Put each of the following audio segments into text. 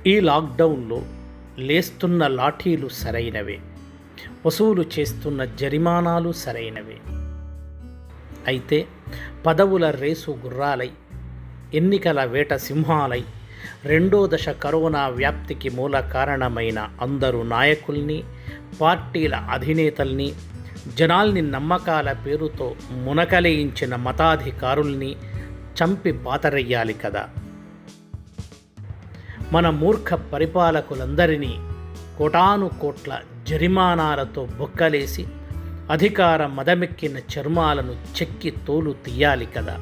ఈ లాక్డౌన్లో లేస్తున్న లాఠీలు సరైనవే వసూలు చేస్తున్న జరిమానాలు సరైనవే అయితే పదవుల రేసు గుర్రాలై ఎన్నికల వేట సింహాలై రెండో దశ కరోనా వ్యాప్తికి మూల కారణమైన అందరు నాయకుల్ని పార్టీల అధినేతల్ని జనాల్ని నమ్మకాల పేరుతో మునకలేయించిన మతాధికారుల్ని చంపి పాతరయ్యాలి కదా మన మూర్ఖ పరిపాలకులందరినీ కోటాను కోట్ల జరిమానాలతో బొక్కలేసి అధికార మదమెక్కిన చర్మాలను చెక్కి తోలు తీయాలి కదా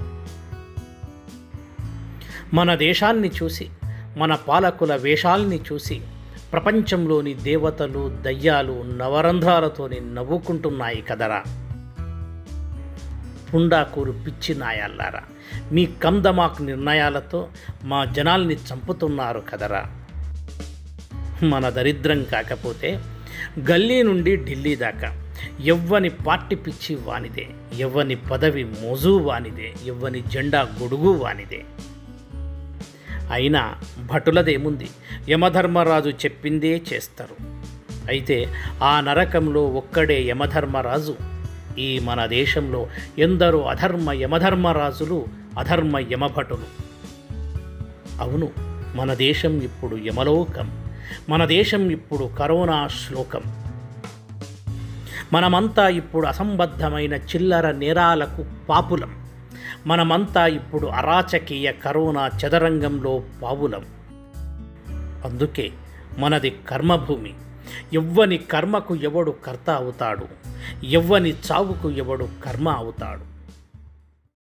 మన దేశాన్ని చూసి మన పాలకుల వేషాల్ని చూసి ప్రపంచంలోని దేవతలు దయ్యాలు నవరంధ్రాలతోని నవ్వుకుంటున్నాయి కదరా పుండాకూరు పిచ్చి నాయాలారా మీ కందమాక్ నిర్ణయాలతో మా జనాల్ని చంపుతున్నారు కదరా మన దరిద్రం కాకపోతే గల్లీ నుండి ఢిల్లీ దాకా ఎవ్వని పార్టీ పిచ్చి వానిదే ఎవ్వని పదవి మోజు వానిదే ఎవ్వని జెండా గొడుగు వానిదే అయినా భటులదేముంది యమధర్మరాజు చెప్పిందే చేస్తారు అయితే ఆ నరకంలో ఒక్కడే యమధర్మరాజు ఈ మన దేశంలో ఎందరో అధర్మ యమధర్మరాజులు అధర్మ యమభటులు అవును మన దేశం ఇప్పుడు యమలోకం మన దేశం ఇప్పుడు కరోనా శ్లోకం మనమంతా ఇప్పుడు అసంబద్ధమైన చిల్లర నేరాలకు పాపులం మనమంతా ఇప్పుడు అరాచకీయ కరోనా చదరంగంలో పావులం అందుకే మనది కర్మభూమి ఎవ్వని కర్మకు ఎవడు కర్త అవుతాడు ఎవ్వని చావుకు ఎవడు కర్మ అవుతాడు